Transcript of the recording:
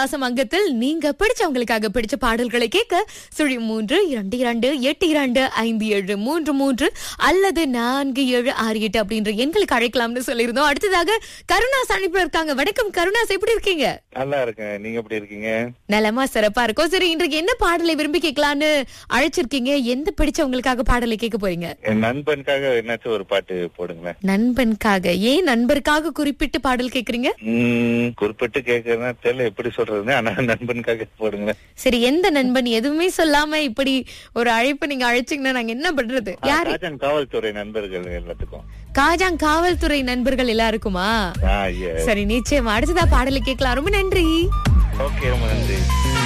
பாசம் அங்கத்தில் நீங்க பிடிச்சவங்களுக்காக பிடிச்ச பாடல்களை கேட்க சுழி மூன்று இரண்டு இரண்டு எட்டு இரண்டு ஐந்து ஏழு மூன்று மூன்று அல்லது நான்கு ஏழு ஆறு எட்டு அப்படின்ற எண்களுக்கு அழைக்கலாம்னு சொல்லியிருந்தோம் அடுத்ததாக கருணாஸ் அனுப்பி இருக்காங்க வணக்கம் கருணாஸ் எப்படி இருக்கீங்க நல்லா இருக்கேன் நீங்க எப்படி இருக்கீங்க நலமா சிறப்பா இருக்கும் சரி இன்றைக்கு என்ன பாடலை விரும்பி கேட்கலான்னு அழைச்சிருக்கீங்க எந்த பிடிச்சவங்களுக்காக பாடலை கேட்க போறீங்க என் நண்பனுக்காக என்னாச்சும் ஒரு பாட்டு போடுங்களேன் நண்பனுக்காக ஏன் நண்பருக்காக குறிப்பிட்டு பாடல் கேக்குறீங்க உம் குறிப்பிட்டு கேக்குறதுனா தெரியல எப்படி சொல்றதுன்னு ஆனா நண்பனுக்காக போடுங்களேன் சரி எந்த நண்பன் எதுவுமே சொல்லாம இப்படி ஒரு அழைப்பு நீங்க அழைச்சீங்கன்னா நாங்க என்ன பண்றது யாரு ராஜன் காவல்துறை நண்பர்கள் எல்லாத்துக்கும் காஜாங் காவல்துறை நண்பர்கள் எல்லாருக்குமா ஆ, yes. சரி நிச்சயமா அடுத்ததா பாடலை கேட்கலாம் ரொம்ப நன்றி ஓகே ரொம்ப நன்றி